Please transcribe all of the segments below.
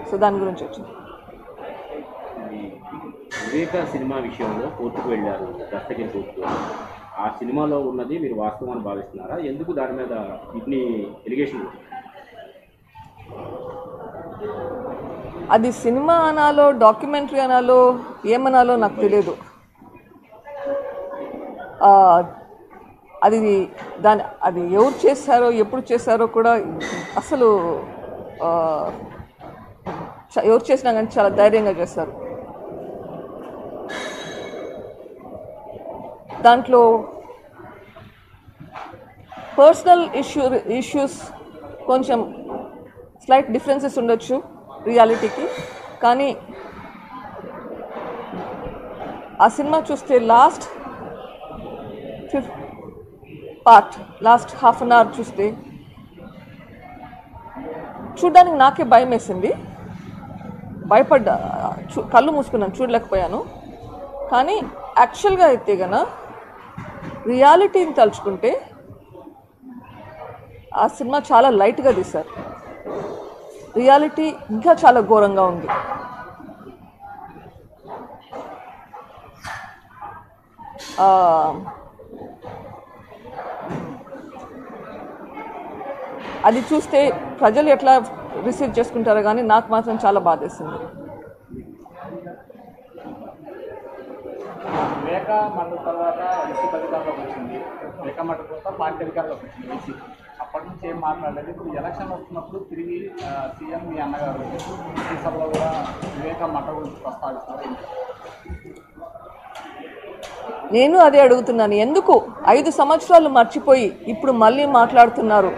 so దాని గురించి వచ్చింది ఈ వివేక సినిమా విషయంలో కోర్టుకు వెళ్ళారు దస్తగిరి కోర్టుకు ఆ సినిమాలో ఉన్నది మీరు వాస్తవం అని భావిస్తున్నారా ఎందుకు దాని మీద ఇన్ని ఎలిగేషన్ అది సినిమా అనాలో డాక్యుమెంటరీ అనాలో ఏమనాలో నాకు తెలియదు ఆ, అది దాని అది ఎవరు చేశారో ఎప్పుడు చేశారో కూడా అసలు ఆ, చ- ఎవరు చేసినా కానీ చాలా ధైర్యంగా చేస్తారు దాంట్లో పర్సనల్ ఇష్యూ ఇష్యూస్ కొంచెం స్లైట్ డిఫరెన్సెస్ ఉండొచ్చు రియాలిటీకి కానీ ఆ సినిమా చూస్తే last fifth part last half an hour చూస్తే చూడ్డానికి నాకే భయం వేసింది భయపడ్డా చూ కళ్ళు మూసుకున్నాను చూడలేకపోయాను కానీ యాక్చువల్గా అయితే గన రియాలిటీని తలుచుకుంటే ఆ సినిమా చాలా లైట్గా తీశారు రియాలిటీ ఇంకా చాలా ఘోరంగా ఉంది ఆ, అది చూస్తే ప్రజలు ఎట్లా రిసీవ్ చేసుకుంటారో కానీ నాకు మాత్రం చాలా బాధేసింది వివేక మఠ తర్వాత వైసీపీ అధికారంలోకి వచ్చింది వివేక మఠ తర్వాత పార్టీ అధికారంలోకి వచ్చింది వైసీపీ అప్పటి నుంచి ఏం మాట్లాడలేదు ఇప్పుడు ఎలక్షన్ వస్తున్నప్పుడు తిరిగి ఆ, సీఎం మీ అన్నగారు ఈ సభలో కూడా వివేక మఠ గురించి ప్రస్తావిస్తున్నారు నేను అదే అడుగుతున్నాను ఎందుకు ఐదు సంవత్సరాలు మర్చిపోయి ఇప్పుడు మళ్ళీ మాట్లాడుతున్నారు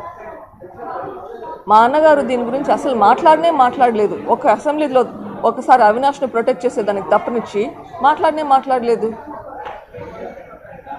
మా అన్నగారు దీని గురించి అసలు మాట్లాడనే మాట్లాడలేదు ఒక అసెంబ్లీలో ఒకసారి అవినాష్ని ప్రొటెక్ట్ చేసేదానికి తప్పనిచ్చి మాట్లాడనే మాట్లాడలేదు